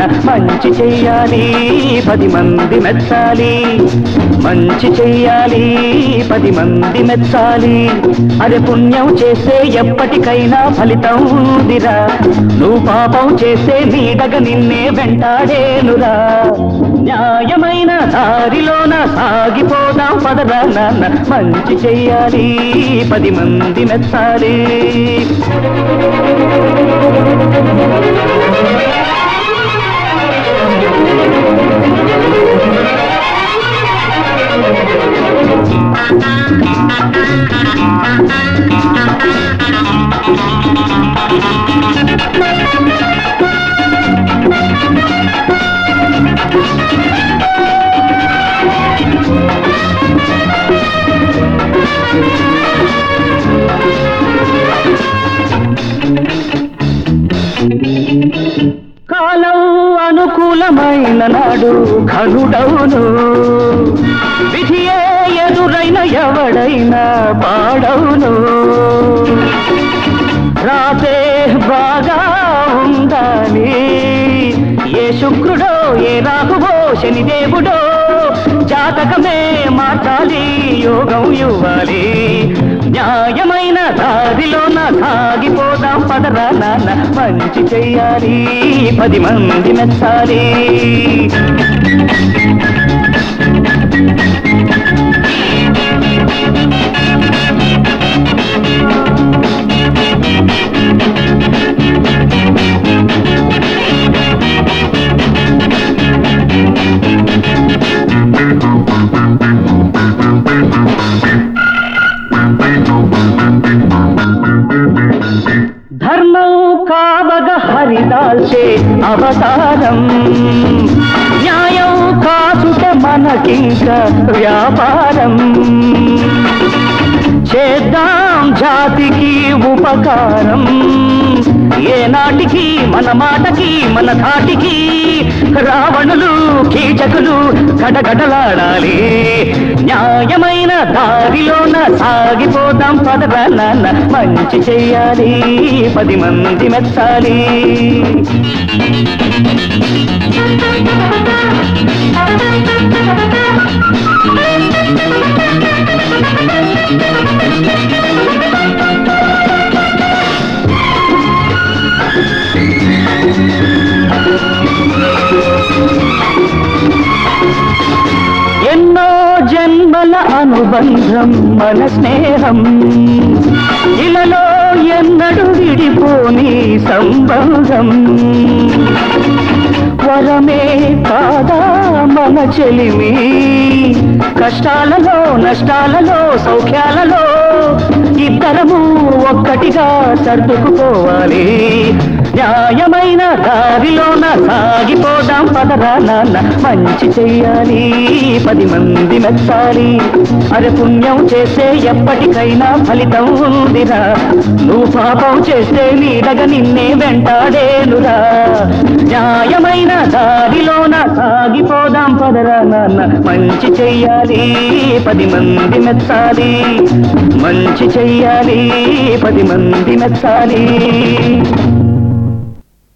నాన్న మంచి చెయ్యాలి పది మంది మెచ్చాలి మంచి చెయ్యాలి పది మంది మెచ్చాలి అదే పుణ్యం చేస్తే ఎప్పటికైనా ఫలితం ఉందిరా నువ్వు పాపం చేస్తే నీడగ నిన్నే వెంటాడేనురా న్యాయమైన దారిలోన సాగిపోదాం పదరా నాన్న మంచి చెయ్యాలి పది మంది మెచ్చాలి కాలం అనుకూలమైన నాడు ఘనుడవును విధియే ఎదురైన ఎవడైనా పాడవును రాతే బాగా ఉండాలి ఏ శుక్రుడో ఏ రాహువో శనిదేవుడో జాతకమే మార్చాలి యోగం ఇవ్వాలి న్యాయమైన దారిలోన సాగిపోదాం పదరా నాన్న మంచి చెయ్యాలి పది మంది మెచ్చాలి ధర్మం కావగ హరిదాల్చే అవతారం న్యాయం కాసుట మనకింక వ్యాపారం చేద్దాం జాతికి ఉపకారం ఏనాటికి మన మాటకి మన ధాటికి రావణులు కీచకులు గడగడలాడాలి న్యాయమైన దారిలోన సాగిపోదాం పదరా నాన్న మంచి చెయ్యాలి పది మంది మెచ్చాలి ఎన్నో జన్మల అనుబంధం మన స్నేహం ఇలలో ఎన్నడు విడిపోని సంబంధం వరమే కాదా మన చెలిమి కష్టాలలో నష్టాలలో సౌఖ్యాలలో ఇద్దరము ఒక్కటిగా సర్దుకుపోవాలి న్యాయమైన దారిలోన సాగిపోదాం పదరా నాన్న మంచి చెయ్యాలి పది మంది మెచ్చాలి అరే పుణ్యం చేస్తే ఎప్పటికైనా ఫలితం ఉందిరా నువ్వు పాపం చేస్తే నీడగ నిన్నే వెంటాడేనురా న్యాయమైన దారిలోన సాగిపోదాం పదరా నాన్న మంచి చెయ్యాలి పది మంది మెచ్చాలి మంచి చెయ్యాలి పది మంది మెచ్చాలి